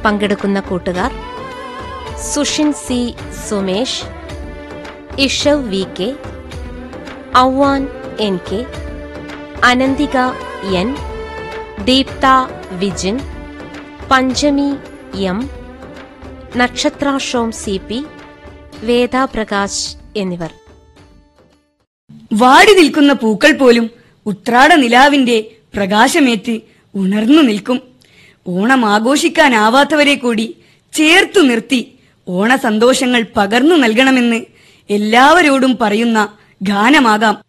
പങ്കെടുക്കുന്ന കൂട്ടുകാർ Sushin C Sumesh Ishav V K Auvan N K Ananthika N Deeptha Vijin Panchami M Nakshatrashom C P Veda Prakash എന്നിവർ വാടി നിൽക്കുന്ന പൂക്കൾ പോലും ഉത്രാട നിലാവിന്റെ പ്രകാശമേറ്റ് ഉണർന്നു നിൽക്കും ഓണം ആഘോഷിക്കാനാവാത്തവരെ കൂടി ചേർത്തു നിർത്തി ഓണ സന്തോഷങ്ങൾ പകർന്നു നൽകണമെന്ന് എല്ലാവരോടും പറയുന്ന ഗാനമാകാം